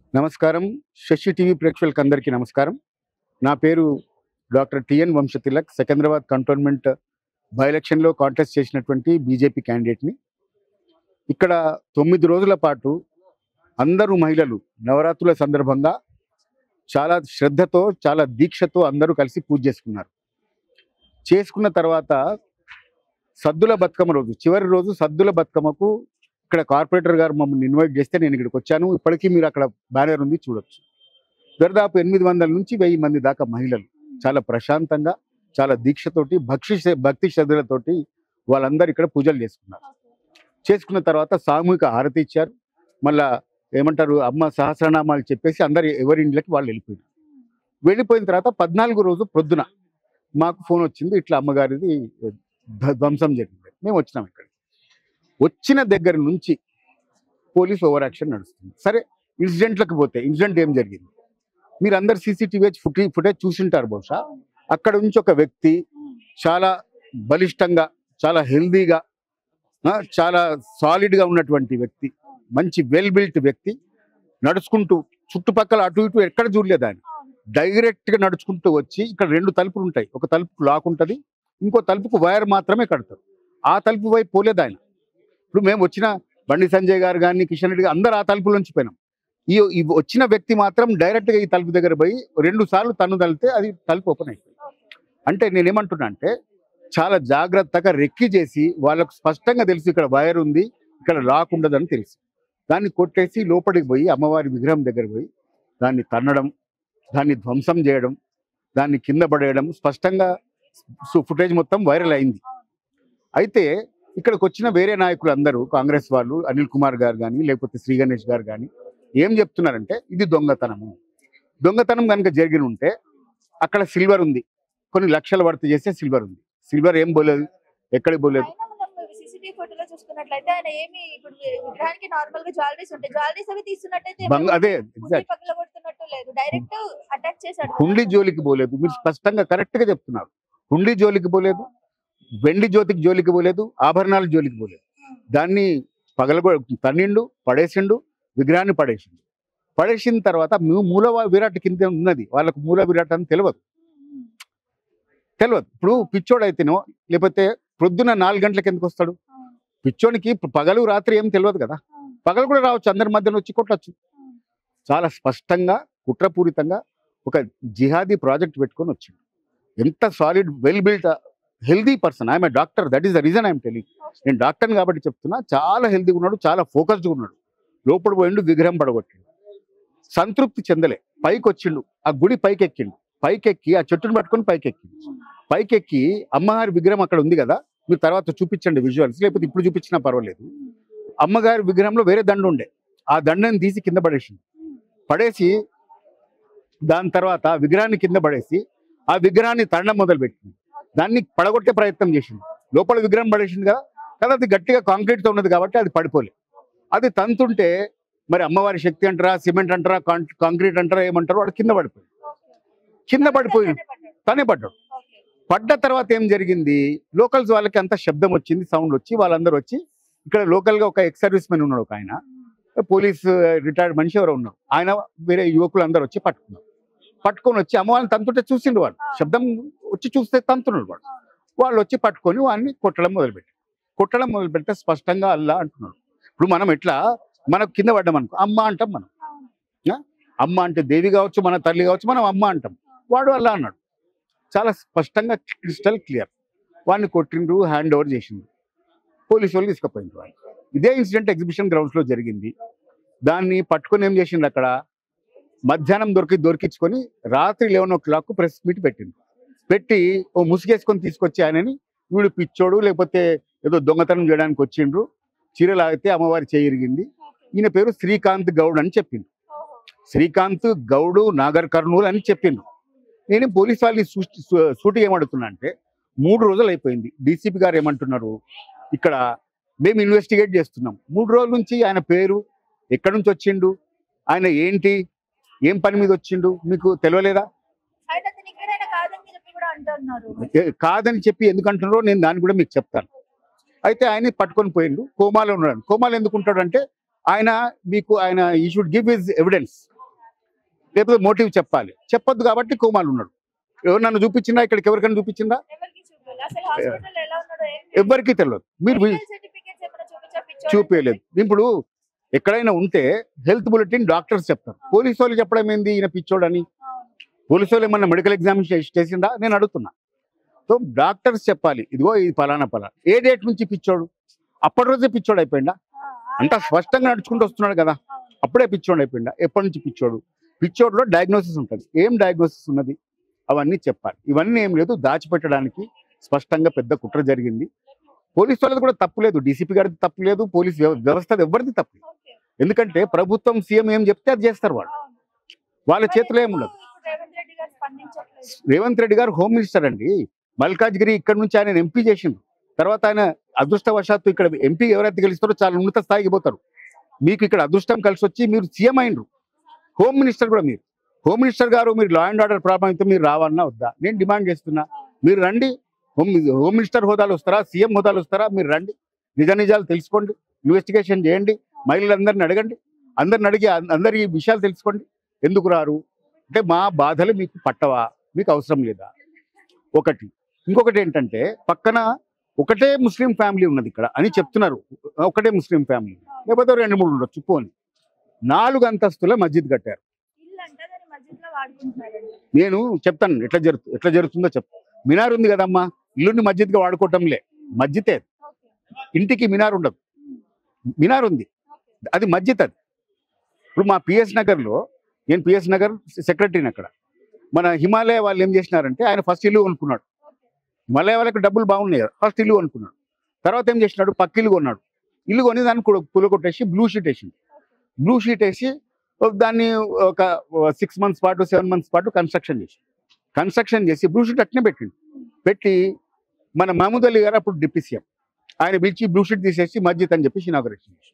నమస్కారం శశి టీవీ ప్రేక్షకులకు అందరికీ నమస్కారం నా పేరు doctor T N Vamshatilak Secunderabad Cantonment by ఎలక్షన్లో కాంటెస్ట్ చేసినటువంటి బీజేపీ క్యాండిడేట్ని ఇక్కడ తొమ్మిది రోజుల పాటు అందరూ మహిళలు నవరాత్రుల సందర్భంగా చాలా శ్రద్ధతో చాలా దీక్షతో అందరూ కలిసి పూజ చేసుకున్నారు చేసుకున్న తర్వాత సద్దుల బతుకమ్మ రోజు చివరి రోజు సద్దుల బతుకమ్మకు ఇక్కడ కార్పొరేటర్ గారు మమ్మల్ని ఇన్వైట్ చేస్తే నేను ఇక్కడికి వచ్చాను ఇప్పటికీ మీరు అక్కడ బ్యానర్ ఉంది చూడొచ్చు దాదాపు ఎనిమిది వందల నుంచి వెయ్యి మంది దాకా మహిళలు చాలా ప్రశాంతంగా చాలా దీక్షతోటి భక్తి భక్తి శ్రద్ధలతోటి వాళ్ళందరూ ఇక్కడ పూజలు చేసుకున్నారు చేసుకున్న తర్వాత సామూహిక హారతి ఇచ్చారు మళ్ళా ఏమంటారు అమ్మ సహస్రనామాలు చెప్పేసి అందరు ఎవరి ఇంట్లోకి వాళ్ళు వెళ్ళిపోయారు వెళ్ళిపోయిన తర్వాత పద్నాలుగు రోజు ప్రొద్దున మాకు ఫోన్ వచ్చింది ఇట్లా అమ్మగారిది ధ్వ- ధ్వంసం జరిగింది మేము వచ్చినాం ఇక్కడ వచ్చిన దగ్గర నుంచి పోలీస్ ఓవర్ యాక్షన్ నడుస్తుంది సరే ఇన్సిడెంట్లకు పోతే ఇన్సిడెంట్ ఏం జరిగింది మీరు అందరు సీసీటీవీ ఫుటే ఫుటేజ్ చూసింటారు బహుశా అక్కడ నుంచి ఒక వ్యక్తి చాలా బలిష్టంగా చాలా హెల్దీగా ఆ, చాలా సాలిడ్గా ఉన్నటువంటి వ్యక్తి మంచి వెల్ బిల్ట్ వ్యక్తి నడుచుకుంటూ చుట్టుపక్కల అటు ఇటు ఎక్కడ చూడలేదు ఆయన డైరెక్ట్గా నడుచుకుంటూ వచ్చి ఇక్కడ రెండు తలుపులు ఉంటాయి ఒక తలుపు లాక్ ఉంటుంది ఇంకో తలుపుకు వైర్ మాత్రమే కడతారు ఆ తలుపు వైపు పోలేదు ఆయన ఇప్పుడు మేము వచ్చిన బండి సంజయ్ గారు కానీ కిషన్ రెడ్డి గారు అందరు ఆ తలుపుల నుంచి పోయినాం ఈ ఈ వచ్చిన వ్యక్తి మాత్రం డైరెక్ట్గా ఈ తలుపు దగ్గర పోయి రెండు సార్లు తన్ను తలితే అది తలుపు ఓపెన్ అయిపోయింది అంటే నేనేమంటున్నా అంటే చాలా జాగ్రత్తగా రెక్కి చేసి వాళ్ళకు స్పష్టంగా తెలుసు ఇక్కడ వైర్ ఉంది ఇక్కడ లాక్ ఉండదని తెలుసు దాన్ని కొట్టేసి లోపలికి పోయి అమ్మవారి విగ్రహం దగ్గర పోయి దాన్ని తన్నడం దాన్ని ధ్వంసం చేయడం దాన్ని కింద పడేయడం స్పష్టంగా ఫుటేజ్ మొత్తం వైరల్ అయింది అయితే ఇక్కడికి వచ్చిన వేరే నాయకులు అందరూ కాంగ్రెస్ వాళ్ళు అనిల్ కుమార్ గారు కానీ లేకపోతే శ్రీ గణేష్ గారు కానీ ఏం చెప్తున్నారంటే ఇది దొంగతనము దొంగతనం కనుక జరిగి ఉంటే అక్కడ సిల్వర్ ఉంది కొన్ని లక్షల వర్త్ చేసే సిల్వర్ ఉంది సిల్వర్ ఏం పోలేదు ఎక్కడికి పోలేదు అయినా మనం సీసీటీవీ ఫోటోలో చూసుకున్నట్లయితే ఆయన ఏమి ఇప్పుడు విగ్రహానికి నార్మల్ గా జ్యువెలరీస్ ఉంటాయి జ్యువెలరీస్ అవి తీస్తున్నట్టయితే బంగ అదే హుండీ ఎగ్జాక్ట్ పక్కన కొడుతున్నట్టు లేదు డైరెక్ట్ అటాక్ చేశాడు హుండీ జోలికి పోలేదు మీరు స్పష్టంగా కరెక్ట్ గా చెప్తున్నారు హుండీ జోలికి పోలేదు వెండి జ్యోతికి జోలికి పోలేదు ఆభరణాల జోలికి పోలేదు దాన్ని పగలగొ తన్నిండు పడేసిండు విగ్రహాన్ని పడేసిండు పడేసిన తర్వాత మూ- మూల విరాట్ కింద ఉన్నది వాళ్ళకు మూల విరాట్ అని తెలియదు తెలియదు ఇప్పుడు పిచ్చోడు అయితేనో లేకపోతే ప్రొద్దున నాలుగు గంటలకు ఎందుకు వస్తాడు పిచ్చోనికి పగలు రాత్రి ఏం తెలియదు కదా పగలు కూడా రావచ్చు అందరి మధ్యన వచ్చి కొట్టచ్చు చాలా స్పష్టంగా కుట్రపూరితంగా ఒక జిహాదీ ప్రాజెక్ట్ పెట్టుకొని వచ్చిండు ఎంత solid well built healthy person I'm doctor that is the reason I'm telling నేను డాక్టర్ని కాబట్టి చెప్తున్నా చాలా హెల్దీగా ఉన్నాడు చాలా ఫోకస్డ్గా ఉన్నాడు లోపల పోయిండు విగ్రహం పడగొట్టిండు సంతృప్తి చెందలే పైకి వచ్చిండు ఆ గుడి పైకి ఎక్కిండు పైకి ఎక్కి ఆ చెట్టును పట్టుకొని పైకి ఎక్కిండు పైకి ఎక్కి అమ్మగారి విగ్రహం అక్కడ ఉంది కదా మీరు తర్వాత చూపించండి విజువల్స్ లేకపోతే ఇప్పుడు చూపించినా పర్వాలేదు అమ్మగారి విగ్రహంలో వేరే దండ ఉండే ఆ దండని తీసి కింద పడేసిండు పడేసి దాని తర్వాత ఆ విగ్రహాన్ని కింద పడేసి ఆ విగ్రహాన్ని తరణం మొదలుపెట్టింది దాన్ని పడగొట్టే ప్రయత్నం చేసింది లోపల విగ్రహం పడేసింది కదా కదా అది గట్టిగా కాంక్రీట్ తో ఉన్నది కాబట్టి అది పడిపోలే అది తంతుంటే మరి అమ్మవారి శక్తి అంటారా సిమెంట్ అంటారా కాం- కాంక్రీట్ అంటారా ఏమంటారో వాడు కింద పడిపోయింది కింద పడిపోయింది తనే పడ్డాడు పడ్డ తర్వాత ఏం జరిగింది లోకల్స్ వాళ్ళకి అంత శబ్దం వచ్చింది సౌండ్ వచ్చి వాళ్ళందరూ వచ్చి ఇక్కడ లోకల్ గా ఒక ఎక్స్ సర్వీస్ మెన్ ఉన్నాడు ఒక ఆయన పోలీస్ రిటైర్డ్ మనిషి ఎవరో ఉన్నారు ఆయన వేరే యువకులు అందరూ వచ్చి పట్టుకున్నారు పట్టుకొని వచ్చి అమ్మవారిని తంతుంటే చూసిండు వాడు శబ్దం వచ్చి చూస్తే తంతున్నాడు వాడు వాళ్ళు వచ్చి పట్టుకొని వాడిని కొట్టడం మొదలుపెట్టి కొట్టడం మొదలుపెడితే స్పష్టంగా అల్లా అంటున్నాడు ఇప్పుడు మనం ఎట్లా మనకు కింద పడ్డాం అనుకో అమ్మ అంటాం మనం ఆ? అమ్మ అంటే దేవి కావచ్చు మన తల్లి కావచ్చు మనం అమ్మ అంటాం వాడు అల్లా అన్నాడు చాలా స్పష్టంగా క్రిస్టల్ క్లియర్ వాడిని కొట్టిండ్రు హ్యాండ్ ఓవర్ చేసిండ్రు పోలీసు వాళ్ళు తీసుకుపోయిండ్రు వాళ్ళు ఇదే ఇన్సిడెంట్ ఎగ్జిబిషన్ గ్రౌండ్స్ లో జరిగింది దాన్ని పట్టుకొని ఏం చేసిండ్రు అక్కడ మధ్యాహ్నం దొరికి దొరికించుకొని రాత్రి eleven o'clock press meet పెట్టిండు పెట్టి ఓ ముసుగేసుకొని తీసుకొచ్చి ఆయనని వీడు పిచ్చోడు లేకపోతే ఏదో దొంగతనం చేయడానికి వచ్చిండ్రు చీరలు ఆగితే అమ్మవారి చేయిరిగింది ఈయన పేరు శ్రీకాంత్ గౌడ్ అని చెప్పిండు శ్రీకాంత్ గౌడు నాగర్ కర్నూలు అని చెప్పిండు నేను పోలీస్ వాళ్ళని సూటి సూటి ఏమడుతున్నా అంటే మూడు రోజులు అయిపోయింది డీసీపీ గారు ఏమంటున్నారు ఇక్కడ మేము ఇన్వెస్టిగేట్ చేస్తున్నాం మూడు రోజుల నుంచి ఆయన పేరు ఎక్కడి నుంచి వచ్చిండు ఆయన ఏంటి ఏం పని మీద వచ్చిండు మీకు తెలియలేదా ఆయన అతను ఇక్కడైనా కాదని చెప్పి కూడా అంటున్నారు ఏ- కాదని చెప్పి ఎందుకు అంటున్నారో నేను దాన్ని కూడా మీకు చెప్తాను అయితే ఆయన పట్టుకొని పోయిండు కోమాలో ఉన్నాడు కోమాలో ఎందుకు ఉంటాడు అంటే ఆయన మీకు ఆయన ఈ షుడ్ గివ్ హిజ్ ఎవిడెన్స్ లేకపోతే మోటివ్ చెప్పాలి చెప్పొద్దు కాబట్టి కోమాలు ఉన్నాడు ఎవరు నన్ను చూపించిందా ఇక్కడికి ఎవరికైనా చూపించిందా ఎవరికి చూపాలి అసలు హాస్పిటల్ ఎలా ఉన్నాడో ఏం ఎవరికి తెలియదు మీరు మీ- సర్టిఫికేట్స్ ఏమైనా చూపించా పిచ్చోడు చూపించలేదు ఇప్పుడు ఎక్కడైనా ఉంటే హెల్త్ బులెటిన్ డాక్టర్స్ చెప్తారు పోలీసు వాళ్ళు చెప్పడం ఏంది ఈయన పిచ్చోడని అవును. పోలీసు వాళ్ళు ఏమన్నా మెడికల్ ఎగ్జామినేషన్ చేసిందా నేను అడుగుతున్నా సో డాక్టర్స్ చెప్పాలి ఇదిగో ఇది పలానా పలానా ఏ డేట్ నుంచి పిచ్చోడు అప్పటి రోజే పిచ్చోడు అయిపోయిందా ఆ, ఆ, అంతా స్పష్టంగా నడుచుకుంటూ వస్తున్నాడు కదా అవును. అప్పుడే పిచ్చోడు అయిపోయిందా ఎప్పటి నుంచి పిచ్చోడు పిచ్చోడులో డయాగ్నోసిస్ ఉంటుంది ఏం డయాగ్నోసిస్ ఉన్నది అవన్నీ చెప్పాలి ఇవన్నీ ఏం లేదు దాచిపెట్టడానికి స్పష్టంగా పెద్ద కుట్ర జరిగింది పోలీసు వాళ్ళది కూడా తప్పు లేదు డీసీపీ గారిది తప్పు లేదు పోలీస్ వ్యవ- వ్యవస్థది ఎవరిది తప్పు లేదు ఓకే. ఎందుకంటే ప్రభుత్వం సీఎం ఏం చెప్తే అది చేస్తారు వాళ్ళు అవును. వాళ్ళ మరి చేతిలో ఎందుకు ఏముండదు ఇప్పుడు రేవంత్ రెడ్డి గారు స్పందించట్లేదు రేవంత్ రెడ్డి గారు హోమ్ మినిస్టర్ అండి మల్కాజ్గిరి ఇక్కడ నుంచి ఆయన ఎంపీ చేసిండు తర్వాత ఆయన అదృష్టవశాత్తు ఇక్కడ ఎంపీ ఎవరైతే గెలుస్తారో చాలా ఉన్నత స్థాయికి పోతారు మీకు ఇక్కడ అదృష్టం కలిసి వచ్చి మీరు సీఎం అయినరు హోమ్ మినిస్టర్ కూడా మీరు హోమ్ మినిస్టర్ గారు మీరు లా అండ్ ఆర్డర్ ప్రాబ్లం అయితే మీరు రావన్నా వద్దా నేను డిమాండ్ చేస్తున్నా మీరు రండి హోమ్ హోమ్ మినిస్టర్ హోదాలు వస్తారా సీఎం హోదాలు వస్తారా మీరు రండి నిజ నిజాలు తెలుసుకోండి ఇన్వెస్టిగేషన్ చేయండి మహిళలందరిని అడగండి అందరిని అడిగి అం- అందరి ఈ విషయాలు తెలుసుకోండి ఎందుకు రారు అంటే మా బాధలు మీకు పట్టవా మీకు అవసరం లేదా ఒకటి ఇంకొకటి ఏంటంటే పక్కన ఒకటే ముస్లిం ఫ్యామిలీ ఉన్నది ఇక్కడ అని చెప్తున్నారు ఒకటే ముస్లిం ఫ్యామిలీ లేకపోతే రెండు మూడు ఉండొచ్చు పోని నాలుగు అంతస్తుల మస్జిద్ కట్టారు ఇల్లు అంటే దాన్ని మధ్యలో వాడుకుంటున్నారండి నేను చెప్తాను ఎట్లా జరుగు ఎట్లా జరుగుతుందో చెప్తాను మినార్ ఉంది కదమ్మా ఇల్లుని మస్జిద్గా వాడుకోవటంలే మస్జిదే ఓకే ఇంటికి మినార్ ఉండదు మినార్ ఉంది ఓకే అది మస్జిద్ అది ఇప్పుడు మా పిఎస్ నగర్లో నేను పిఎస్ నగర్ సెక్రటరీని అక్కడ మన హిమాలయ వాళ్ళు ఏం చేసినారంటే ఆయన ఫస్ట్ ఇల్లు కొనుక్కున్నాడు ఓకే హిమాలయ వాళ్ళకి డబ్బులు బాగున్నాయి కదా ఫస్ట్ ఇల్లు కొనుక్కున్నాడు తర్వాత ఏం చేసినాడు పక్క ఇల్లు కొన్నాడు ఇల్లు కొని దాన్ని కూడా పుల కొట్టేసి బ్లూ షీట్ వేసింది బ్లూ షీట్ వేసి ఒక దాన్ని ఒక సిక్స్ మంత్స్ పాటు సెవెన్ మంత్స్ పాటు కన్స్ట్రక్షన్ చేసి కన్స్ట్రక్షన్ చేసి బ్లూ షీట్ అట్నే పెట్టిండు పెట్టి మన మహమూద్ అలీ గారు అప్పుడు డిప్యూటీ సీఎం ఆయన పిలిచి బ్లూ షీట్ తీసేసి మస్జిద్ అని చెప్పేసి ఇనాగరేషన్ చేసి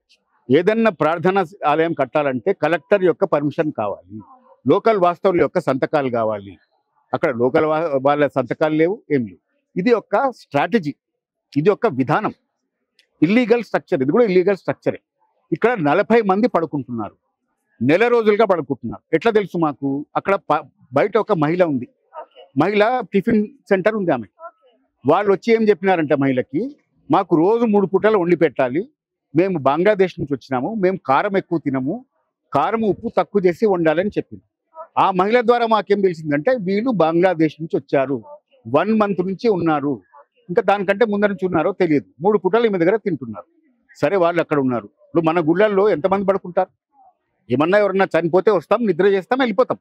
ఏదన్నా ప్రార్థన ఆలయం కట్టాలంటే కలెక్టర్ యొక్క పర్మిషన్ కావాలి లోకల్ వాస్తవుల యొక్క సంతకాలు కావాలి అక్కడ లోకల్ వా- వాళ్ళ సంతకాలు లేవు ఏం లేవు ఇది ఒక స్ట్రాటజీ ఇది ఒక విధానం ఇల్లీగల్ స్ట్రక్చర్ ఇది కూడా ఇల్లీగల్ స్ట్రక్చరే ఇక్కడ నలభై మంది పడుకుంటున్నారు నెల రోజులుగా పడుకుంటున్నారు ఎట్లా తెలుసు మాకు అక్కడ ప- బయట ఒక మహిళ ఉంది ఓకే మహిళ టిఫిన్ సెంటర్ ఉంది ఆమె ఓకే వాళ్ళు వచ్చి ఏం చెప్పినారంటే మహిళకి మాకు రోజు మూడు పూటలు వండి పెట్టాలి మేము బంగ్లాదేశ్ నుంచి వచ్చినాము మేము కారం ఎక్కువ తినము కారం ఉప్పు తక్కువ చేసి వండాలని చెప్పింది ఆ మహిళ ద్వారా మాకేం తెలిసిందంటే వీళ్ళు బంగ్లాదేశ్ నుంచి వచ్చారు ఓకే వన్ మంత్ నుంచి ఉన్నారు ఓకే ఇంకా దానికంటే ముందర నుంచి ఉన్నారో తెలియదు మూడు పూటలు ఈమె దగ్గర తింటున్నారు సరే వాళ్ళు అక్కడ ఉన్నారు ఇప్పుడు మన గుళ్ళల్లో ఎంతమంది పడుకుంటారు ఏమన్నా ఎవరన్నా చనిపోతే వస్తాం నిద్ర చేస్తాం వెళ్ళిపోతాం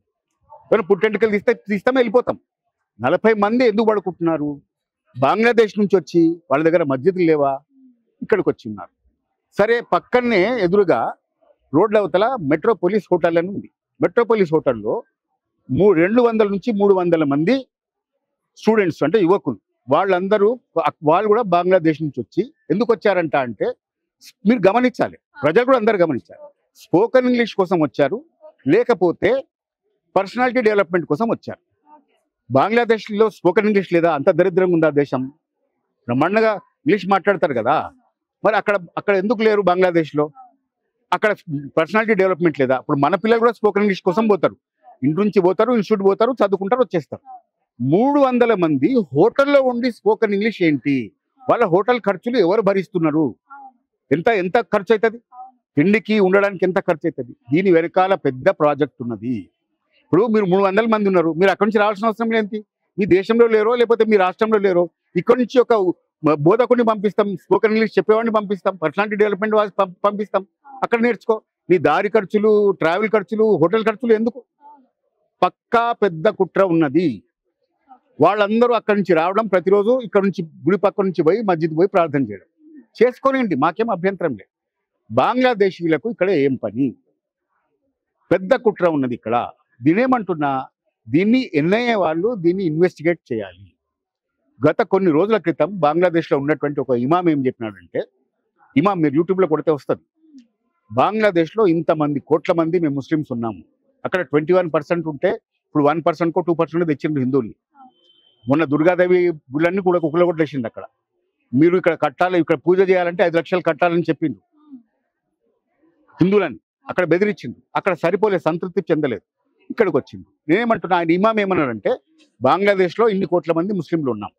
ఎవరైనా పుట్టెంటుకలు తీస్తే తీస్తాం వెళ్ళిపోతాం నలభై మంది ఎందుకు పడుకుంటున్నారు బంగ్లాదేశ్ నుంచి వచ్చి వాళ్ళ దగ్గర మస్జిద్లు లేవా ఇక్కడికి వచ్చి ఉన్నారు సరే పక్కనే ఎదురుగా రోడ్ల అవతల మెట్రోపోలిస్ హోటల్ అని ఉంది మెట్రోపోలిస్ హోటల్లో మూ రెండు వందల నుంచి మూడు వందల మంది స్టూడెంట్స్ అంటే యువకులు వాళ్ళందరూ వాళ్ళు కూడా బంగ్లాదేశ్ నుంచి వచ్చి ఎందుకు వచ్చారంట అంటే మీరు గమనించాలి ప్రజలు కూడా అందరు గమనించాలి స్పోకెన్ ఇంగ్లీష్ కోసం వచ్చారు లేకపోతే పర్సనాలిటీ డెవలప్మెంట్ కోసం వచ్చారు ఓకే బంగ్లాదేశ్లో స్పోకెన్ ఇంగ్లీష్ లేదా అంత దరిద్రంగా ఉందా దేశం బ్రహ్మాండంగా ఇంగ్లీష్ మాట్లాడతారు కదా మరి అక్కడ అక్కడ ఎందుకు లేరు బంగ్లాదేశ్లో అక్కడ పర్సనాలిటీ డెవలప్మెంట్ లేదా ఇప్పుడు మన పిల్లలు కూడా స్పోకెన్ ఇంగ్లీష్ కోసం పోతారు ఇంటి నుంచి పోతారు ఇన్స్టిట్యూట్ పోతారు చదువుకుంటారు వచ్చేస్తారు మూడు వందల మంది హోటల్లో ఉండి స్పోకెన్ ఇంగ్లీష్ ఏంటి వాళ్ళ హోటల్ ఖర్చులు ఎవరు భరిస్తున్నారు అవును ఎంత ఎంత ఖర్చు అవుతుంది అవును తిండికి ఉండడానికి ఎంత ఖర్చు అవుతుంది దీని వెనకాల పెద్ద ప్రాజెక్ట్ ఉన్నది ఇప్పుడు మీరు మూడు వందల మంది ఉన్నారు మీరు అక్కడి నుంచి రావాల్సిన అవసరం ఏంటి మీ దేశంలో లేరో లేకపోతే మీ రాష్ట్రంలో లేరో ఇక్కడి నుంచి ఒక మ- బోధకుడిని పంపిస్తాం స్పోకెన్ ఇంగ్లీష్ చెప్పేవాడిని పంపిస్తాం పర్సనాలిటీ డెవలప్మెంట్ వాళ్ళకి పం- పంపిస్తాం అక్కడ నేర్చుకో నీ దారి ఖర్చులు ట్రావెల్ ఖర్చులు హోటల్ ఖర్చులు ఎందుకు అవును పక్కా పెద్ద కుట్ర ఉన్నది వాళ్ళందరూ అక్కడి నుంచి రావడం ప్రతిరోజు ఇక్కడ నుంచి గుడి పక్క నుంచి పోయి మస్జిద్ పోయి ప్రార్థన చేయడం చేసుకోనివ్వండి మాకేం అభ్యంతరం లేదు బంగ్లాదేశీయులకు ఇక్కడ ఏం పని పెద్ద కుట్ర ఉన్నది ఇక్కడ దీనేమంటున్నా దీన్ని ఎన్ఐఏ వాళ్ళు దీన్ని ఇన్వెస్టిగేట్ చేయాలి గత కొన్ని రోజుల క్రితం బంగ్లాదేశ్లో ఉన్నటువంటి ఒక ఇమాం ఏం చెప్పినాడంటే ఇమాం మీరు యూట్యూబ్లో కొడితే వస్తుంది బంగ్లాదేశ్లో ఇంతమంది కోట్ల మంది మేము ముస్లిమ్స్ ఉన్నాము అక్కడ ట్వంటీ వన్ పర్సెంట్ ఉంటే ఇప్పుడు వన్ పర్సెంట్కో టూ పర్సెంట్ తెచ్చిండ్రు హిందువుల్ని మొన్న దుర్గాదేవి గుళ్ళన్నీ కూడా కుక్కలు కొట్టేసింది అక్కడ మీరు ఇక్కడ కట్టాలి ఇక్కడ పూజ చేయాలంటే ఐదు లక్షలు కట్టాలని చెప్పిండ్రు హిందువులని అక్కడ బెదిరించిండు అక్కడ సరిపోలే సంతృప్తి చెందలేదు ఇక్కడికి వచ్చిండు నేనేమంటున్నా ఆయన ఇమాం ఏమన్నాడంటే బంగ్లాదేశ్లో ఇన్ని కోట్ల మంది ముస్లింలు ఉన్నాం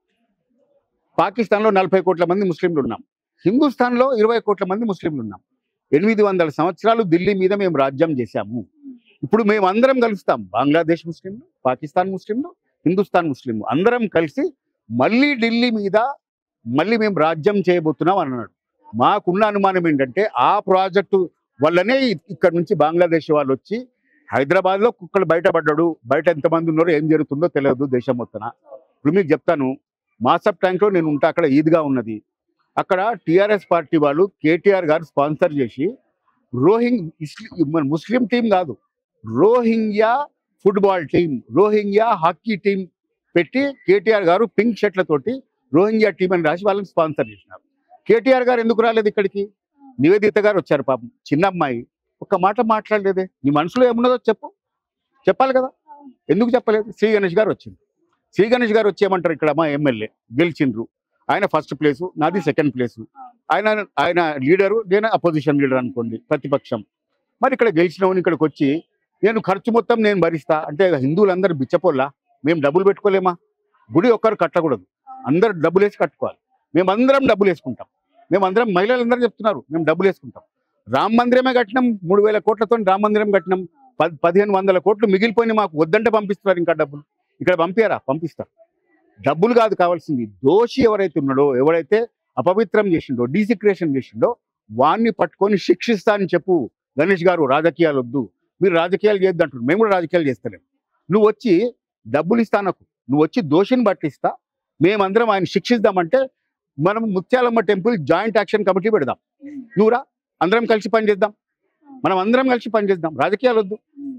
పాకిస్తాన్లో నలభై కోట్ల మంది ముస్లింలు ఉన్నాం హిందుస్థాన్లో ఇరవై కోట్ల మంది ముస్లింలు ఉన్నాం ఎనిమిది వందల సంవత్సరాలు ఢిల్లీ మీద మేము రాజ్యం చేశాము ఇప్పుడు మేము అందరం కలుస్తాం బంగ్లాదేశ్ ముస్లింలు పాకిస్తాన్ ముస్లింలు హిందుస్థాన్ ముస్లింలు అందరం కలిసి మళ్ళీ ఢిల్లీ మీద మళ్ళీ మేము రాజ్యం చేయబోతున్నాం అని అన్నాడు మాకున్న అనుమానం ఏంటంటే ఆ ప్రాజెక్టు వల్లనే ఇ- ఇక్కడ నుంచి బంగ్లాదేశ్ వాళ్ళు వచ్చి హైదరాబాద్లో కుక్కలు బయటపడ్డాడు బయట ఎంతమంది ఉన్నారో ఏం జరుగుతుందో తెలియదు దేశం మొత్తన ఇప్పుడు మీకు చెప్తాను మాసప్ ట్యాంక్లో నేను ఉంటా అక్కడ ఈద్గా ఉన్నది అక్కడ టిఆర్ఎస్ పార్టీ వాళ్ళు కేటీఆర్ గారు స్పాన్సర్ చేసి రోహింగ్ ఇస్లీ- మన ముస్లిం టీం కాదు Rohingya football team Rohingya hockey team పెట్టి కేటీఆర్ గారు పింక్ షర్ట్లతోటి రోహింగ్యా టీం అని రాసి వాళ్ళని స్పాన్సర్ చేసినారు కేటీఆర్ గారు ఎందుకు రాలేదు ఇక్కడికి నివేదిత గారు వచ్చారు పాపం చిన్న అమ్మాయి ఒక్క మాట మాట్లాడలేదే నీ మనసులో ఏమున్నదో చెప్పు చెప్పాలి కదా ఎందుకు చెప్పలేదు శ్రీ గణేష్ గారు వచ్చింది శ్రీ గణేష్ గారు వచ్చి ఏమంటారు ఇక్కడ మా ఎమ్మెల్యే గెలిచిండ్రు ఆయన ఫస్ట్ ప్లేసు నాది సెకండ్ ప్లేసు ఆయన ఆయన లీడరు నేను అపోజిషన్ లీడర్ అనుకోండి ప్రతిపక్షం మరి ఇక్కడ గెలిచినవని ఇక్కడికి వచ్చి నేను ఖర్చు మొత్తం నేను భరిస్తా అంటే హిందువులందరూ బిచ్చపోల్లా మేము డబ్బులు పెట్టుకోలేమా గుడి ఒక్కరు కట్టకూడదు అందరు డబ్బులు వేసి కట్టుకోవాలి మేమందరం డబ్బులు వేసుకుంటాం మేమందరం మహిళలందరూ చెప్తున్నారు మేము డబ్బులు వేసుకుంటాం రామ మందిరమే కట్టినాం మూడు వేల కోట్లతో రామ మందిరం కట్టినాం పది పదిహేను వందల కోట్లు మిగిలిపోయి మాకు వద్దంటే పంపిస్తున్నారు ఇంకా డబ్బులు ఇక్కడ పంపారా పంపిస్తారు డబ్బులు కాదు కావాల్సింది దోషి ఎవరైతే ఉన్నాడో ఎవరైతే అపవిత్రం చేసిండో డీసిక్రేషన్ చేసిండో వాన్ని పట్టుకొని శిక్షిస్తా అని చెప్పు గణేష్ గారు రాజకీయాలు వద్దు మీరు రాజకీయాలు చేయొద్దంటారు మేము కూడా రాజకీయాలు చేస్తలేము నువ్వు వచ్చి డబ్బులు ఇస్తా నాకు నువ్వు వచ్చి దోషిని పట్టిస్తా మేమందరం ఆయన శిక్షిద్దామంటే మనం Muthyalamma temple joint action committee పెడదాం నువ్వురా అందరం కలిసి పనిచేద్దాం మనం అందరం కలిసి పనిచేద్దాం రాజకీయాలు వద్దు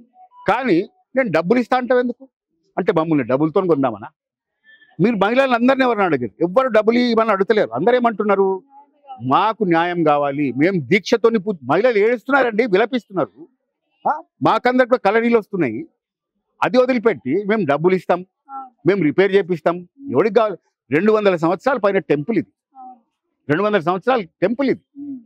కానీ నేను డబ్బులు ఇస్తా అంటావు ఎందుకు అంటే మమ్మల్ని డబ్బులతో కొందామనా మీరు మహిళలు అందరిని ఎవరిని అడిగారు ఎవ్వరు డబ్బులు ఇవ్వని అడుగుతలేరు అందరూ ఏమంటున్నారు మాకు న్యాయం కావాలి మేము దీక్షతోని పూ- మహిళలు ఏడుస్తున్నారండి విలపిస్తున్నారు ఆ? మాకందరికి కలరీలు వస్తున్నాయి అది వదిలిపెట్టి మేము డబ్బులు ఇస్తాం మేము రిపేర్ చేపిస్తాం ఎవరికి కావాలి రెండు వందల సంవత్సరాల పైన టెంపుల్ ఇది రెండు వందల సంవత్సరాల టెంపుల్ ఇది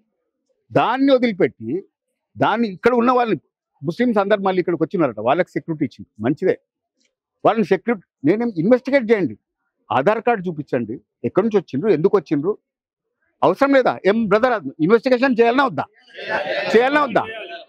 దాన్ని వదిలిపెట్టి దాన్ని ఇక్కడ ఉన్న వాళ్ళని ముస్లిమ్స్ అందరు మళ్ళీ ఇక్కడికి వచ్చినారట వాళ్ళకి సెక్యూరిటీ ఇచ్చింది మంచిదే వాళ్ళని సెక్యూరిటీ నేనేం ఇన్వెస్టిగేట్ చేయండి ఆధార్ కార్డు చూపించండి ఎక్కడి నుంచి వచ్చిండ్రు ఎందుకు వచ్చిండ్రు అవసరం లేదా ఏం బ్రదర్ ఇన్వెస్టిగేషన్ చేయాలన్నా వద్దా చేయాలన్నా వద్దా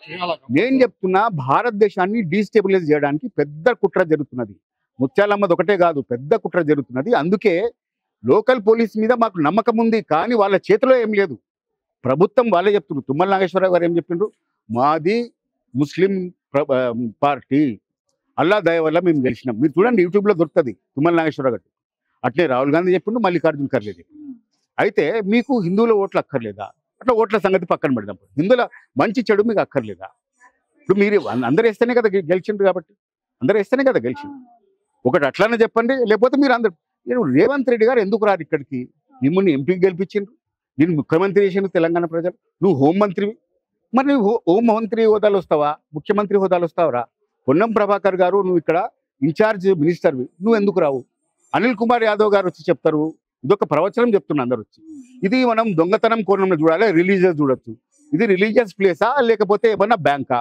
నేను చెప్తున్నా భారతదేశాన్ని డీస్టెబిలైజ్ చేయడానికి పెద్ద కుట్ర జరుగుతున్నది ముత్యాలమ్మది ఒకటే కాదు పెద్ద కుట్ర జరుగుతున్నది అందుకే లోకల్ పోలీస్ మీద మాకు నమ్మకం ఉంది కానీ వాళ్ళ చేతిలో ఏం లేదు ప్రభుత్వం వాళ్ళే చెప్తున్నారు తుమ్మల నాగేశ్వరరావు గారు ఏం చెప్పిండ్రు మాది ముస్లిం ప్ర- ఆ, పార్టీ అల్లా దయ వల్ల మేము గెలిచినాం మీరు చూడండి యూట్యూబ్లో దొరుకుతుంది తుమ్మల నాగేశ్వరరావు గారు అట్లే రాహుల్ గాంధీ చెప్పిండు మల్లికార్జున ఖర్గే చెప్పిండు అయితే మీకు హిందువుల ఓట్లు అక్కర్లేదా అట్లా ఓట్ల సంగతి పక్కన పెడదాం హిందువుల మంచి చెడు మీకు అక్కర్లేదా ఇప్పుడు మీరు అందరు వేస్తేనే కదా గె- గెలిచిండ్రు కాబట్టి అందరు వేస్తేనే కదా గెలిచిండ్రు ఒకటి అట్లానే చెప్పండి లేకపోతే మీరు అందరు నేను రేవంత్ రెడ్డి గారు ఎందుకు రారు ఇక్కడికి మిమ్మల్ని ఎంపీకి గెలిపించిండ్రు నేను ముఖ్యమంత్రి చేసిండు తెలంగాణ ప్రజలు నువ్వు హోంమంత్రివి మరి నువ్వు హో- హోంమంత్రి హోదాలు వస్తావా ముఖ్యమంత్రి హోదాలు వస్తావరా పొన్నం ప్రభాకర్ గారు నువ్వు ఇక్కడ ఇన్ఛార్జ్ మినిస్టర్వి నువ్వు ఎందుకు రావు అనిల్ కుమార్ యాదవ్ గారు వచ్చి చెప్తారు ఇదొక ప్రవచనం చెప్తున్నా అందరు వచ్చి ఇది మనం దొంగతనం కోణంలో చూడాలి రిలీజియస్ చూడొచ్చు ఇది రిలీజియస్ ప్లేసా లేకపోతే ఏమన్నా బ్యాంకా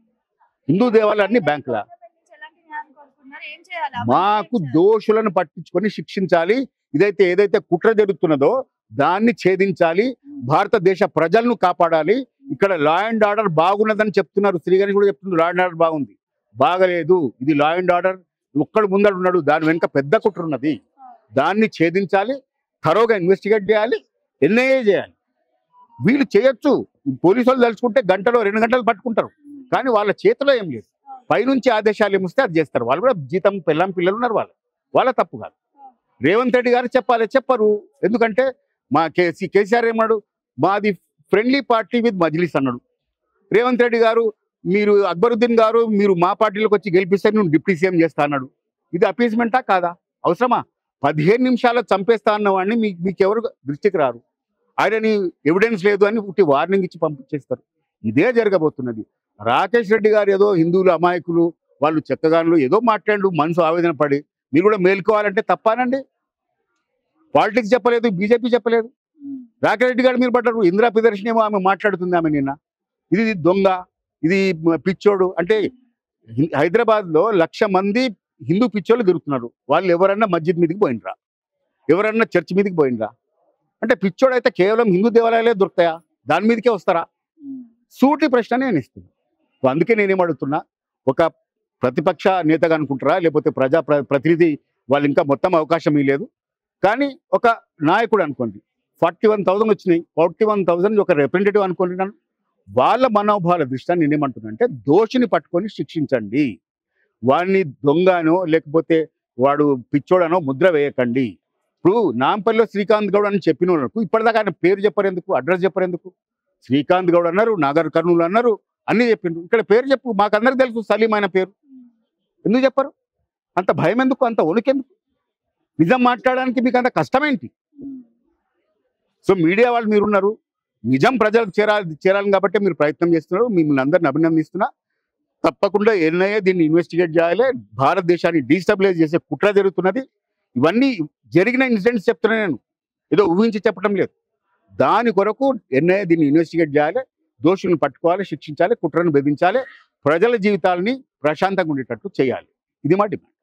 హిందూ దేవాలయాన్ని బ్యాంకులా ఎలాంటి న్యాయం కోరుకుంటున్నారు? ఏం చేయాలి? మాకు ఏం చేయాలి? దోషులను పట్టించుకొని శిక్షించాలి ఇదైతే ఏదైతే కుట్ర జరుగుతున్నదో దాన్ని ఛేదించాలి భారతదేశ ప్రజలను కాపాడాలి ఇక్కడ లా అండ్ ఆర్డర్ బాగున్నదని చెప్తున్నారు శ్రీగారి కూడా చెప్తున్నారు లా అండ్ ఆర్డర్ బాగుంది బాగలేదు ఇది లా అండ్ ఆర్డర్ ఒక్కడు ముందడు ఉన్నాడు దాని వెనుక పెద్ద కుట్ర ఉన్నది దాన్ని ఛేదించాలి థరోగా ఇన్వెస్టిగేట్ చేయాలి ఎన్ఐఏ చేయాలి వీళ్ళు చేయొచ్చు పోలీసు వాళ్ళు తలుచుకుంటే గంటలో రెండు గంటలు పట్టుకుంటారు కానీ వాళ్ళ చేతిలో ఏం లేదు పైనుంచి ఆదేశాలు ఏమిస్తే అది చేస్తారు వాళ్ళు కూడా జీతం పిల్లం పిల్లలు ఉన్నారు వాళ్ళు వాళ్ళ తప్పు కాదు రేవంత్ రెడ్డి గారు చెప్పాలి చెప్పరు ఎందుకంటే మా కేసీ కేసీఆర్ ఏమన్నాడు మాది ఫ్రెండ్లీ పార్టీ విత్ మజ్లిస్ అన్నాడు రేవంత్ రెడ్డి గారు మీరు అక్బరుద్దీన్ గారు మీరు మా పార్టీలోకి వచ్చి గెలిపిస్తే నేను డిప్యూటీ సీఎం చేస్తా అన్నాడు ఇది అపీస్మెంటా కాదా అవసరమా పదిహేను నిమిషాలు చంపేస్తా అన్న వాడిని మీ మీకు ఎవరు దృష్టికి రారు ఆయనని ఎవిడెన్స్ లేదు అని పుట్టి వార్నింగ్ ఇచ్చి పంపించేస్తారు ఇదే జరగబోతున్నది రాకేష్ రెడ్డి గారు ఏదో హిందువులు అమాయకులు వాళ్ళు చెక్కగానులు ఏదో మాట్లాడు మనసు ఆవేదన పడి మీరు కూడా మేల్కోవాలంటే తప్పానండి పాలిటిక్స్ చెప్పలేదు బీజేపీ చెప్పలేదు రాకేష్ రెడ్డి గారు మీరు పడ్డారు ఇందిరా ప్రదర్శన ఏమో ఆమె మాట్లాడుతుంది ఆమె నిన్న ఇది దొంగ ఇది మ- పిచ్చోడు అంటే హి- హైదరాబాద్లో లక్ష మంది హిందూ పిచ్చోళ్ళు తిరుగుతున్నారు వాళ్ళు ఎవరన్నా మస్జిద్ మీదకి పోయినరా ఎవరన్నా చర్చ్ మీదకి పోయినరా అంటే పిచ్చోడు అయితే కేవలం హిందూ దేవాలయాలే దొరుకుతాయా దాని మీదకే వస్తారా సూటి ప్రశ్న నేను ఇస్తున్నా సో అందుకే నేనేం అడుగుతున్నా ఒక ప్రతిపక్ష నేతగా అనుకుంటారా లేకపోతే ప్రజా ప్ర- ప్రతినిధి వాళ్ళు ఇంకా మొత్తం అవకాశం ఇవ్వలేదు కానీ ఒక నాయకుడు అనుకోండి ఫార్టీ వన్ థౌసండ్ వచ్చినాయి ఫార్టీ వన్ థౌసండ్ ఒక రిప్రజెంటేటివ్ అనుకోండి నన్ను వాళ్ళ మనోభావాల దృష్ట్యా నేనేమంటున్నా అంటే దోషిని పట్టుకొని శిక్షించండి వాడిని దొంగనో లేకపోతే వాడు పిచ్చోడనో ముద్ర వేయకండి ఇప్పుడు నాంపల్లిలో శ్రీకాంత్ గౌడ్ అని చెప్పిన వాళ్ళకు ఇప్పటిదాకా ఆయన పేరు చెప్పరు ఎందుకు అడ్రస్ చెప్పరు ఎందుకు శ్రీకాంత్ గౌడ్ అన్నారు నాగర్ కర్నూలు అన్నారు అన్ని చెప్పిండ్రు ఇక్కడ పేరు చెప్పు మాకందరికి తెలుసు సలీం ఆయన పేరు ఎందుకు చెప్పరు అంత భయం ఎందుకు అంత వణుకెందుకు నిజం మాట్లాడడానికి మీకు అంత కష్టమేంటి సో మీడియా వాళ్ళు మీరున్నారు నిజం ప్రజలకు చేరాలి చేరాలి కాబట్టి మీరు ప్రయత్నం చేస్తున్నారు మిమ్మల్ని అందరిని అభినందిస్తున్నా తప్పకుండా ఎన్ఐఏ దీన్ని ఇన్వెస్టిగేట్ చేయాలి భారతదేశాన్ని డీస్టబిలైజ్ చేసే కుట్ర జరుగుతున్నది ఇవన్నీ జరిగిన ఇన్సిడెంట్స్ చెప్తున్నా నేను ఏదో ఊహించి చెప్పడం లేదు దాని కొరకు ఎన్ఐఏ దీన్ని ఇన్వెస్టిగేట్ చేయాలి దోషులను పట్టుకోవాలి శిక్షించాలి కుట్రను బెదిరించాలి ప్రజల జీవితాలని ప్రశాంతంగా ఉండేటట్టు చేయాలి ఇది మా డిమాండ్